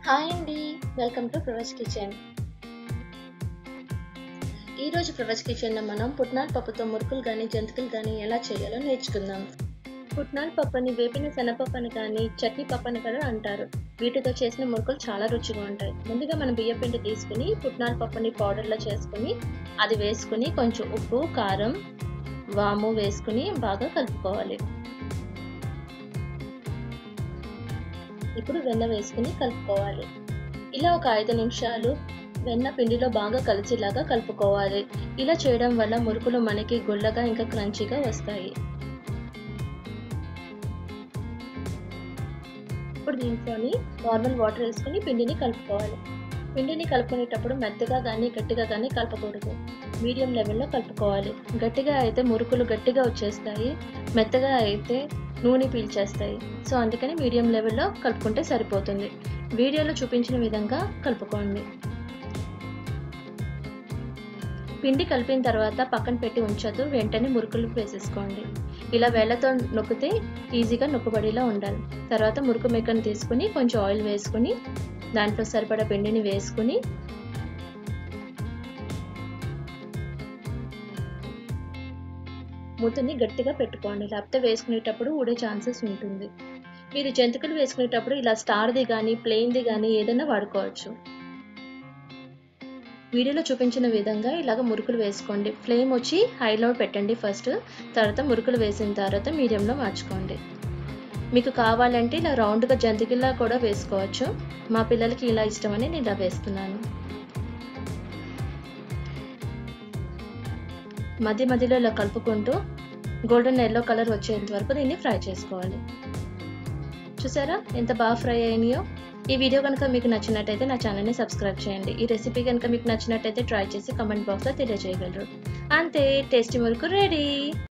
hi అండి welcome to ప్రవచ్ kitchen ఈరోజు ప్రవచ్ కిచెన్లో మనం పుట్నాల పప్పుతో మురుకులు కానీ జంతికలు కానీ ఎలా చేయాలో నేర్చుకుందాం పుట్నాల పప్పుని వేపిన శనగపప్పుని కానీ చట్నీ పప్పుని కూడా అంటారు వీటితో చేసిన మురుకులు చాలా రుచిగా ఉంటాయి ముందుగా మనం బియ్య పిండి తీసుకుని పుట్నాల పప్పుని పౌడర్లో చేసుకుని అది వేసుకుని కొంచెం ఉప్పు కారం వాము వేసుకుని బాగా కలుపుకోవాలి ఇప్పుడు వెన్న వేసుకుని కలుపుకోవాలి ఇలా ఒక ఐదు నిమిషాలు వెన్న పిండిలో బాగా కలిసేలాగా కలుపుకోవాలి ఇలా చేయడం వల్ల మురుకులు మనకి గుల్లగా ఇంకా క్రంచీగా వస్తాయి ఇప్పుడు దీంట్లోని నార్మల్ వాటర్ వేసుకుని పిండిని కలుపుకోవాలి పిండిని కలుపుకునేటప్పుడు మెత్తగా కానీ గట్టిగా కానీ కలపకూడదు మీడియం లెవెల్లో కలుపుకోవాలి గట్టిగా అయితే మురుకులు గట్టిగా వచ్చేస్తాయి మెత్తగా అయితే నూనె పీల్చేస్తాయి సో అందుకని మీడియం లెవెల్లో కలుపుకుంటే సరిపోతుంది వీడియోలో చూపించిన విధంగా కలుపుకోండి పిండి కలిపిన తర్వాత పక్కన పెట్టి ఉంచొద్దు వెంటనే మురుకులు వేసేసుకోండి ఇలా వేళ్లతో నొక్కితే ఈజీగా నొక్కబడిలా ఉండాలి తర్వాత మురుకు మెక్కను తీసుకుని కొంచెం ఆయిల్ వేసుకుని దాంట్లో సరిపడా పిండిని వేసుకుని మూతని గట్టిగా పెట్టుకోండి లేకపోతే వేసుకునేటప్పుడు ఊడే ఛాన్సెస్ ఉంటుంది మీరు జంతికలు వేసుకునేటప్పుడు ఇలా స్టార్ది కానీ ప్లెయిన్ది కానీ ఏదైనా వాడుకోవచ్చు వీడియోలో చూపించిన విధంగా ఇలాగ మురుకులు వేసుకోండి ఫ్లేమ్ వచ్చి హైలో పెట్టండి ఫస్ట్ తర్వాత మురుకులు వేసిన తర్వాత మీడియంలో మార్చుకోండి మీకు కావాలంటే ఇలా రౌండ్గా జంతికల్లా కూడా వేసుకోవచ్చు మా పిల్లలకి ఇలా ఇష్టమని నేను ఇలా వేస్తున్నాను మధ్య మధ్యలో ఇలా కలుపుకుంటూ గోల్డెన్ ఎల్లో కలర్ వచ్చేంత వరకు దీన్ని ఫ్రై చేసుకోవాలి చూసారా ఎంత బాగా ఫ్రై అయినాయో ఈ వీడియో కనుక మీకు నచ్చినట్టయితే నా ఛానల్ని సబ్స్క్రైబ్ చేయండి ఈ రెసిపీ కనుక మీకు నచ్చినట్టయితే ట్రై చేసి కమెంట్ బాక్స్లో తెలియజేయగలరు అంతే టేస్టీ మురుకు రెడీ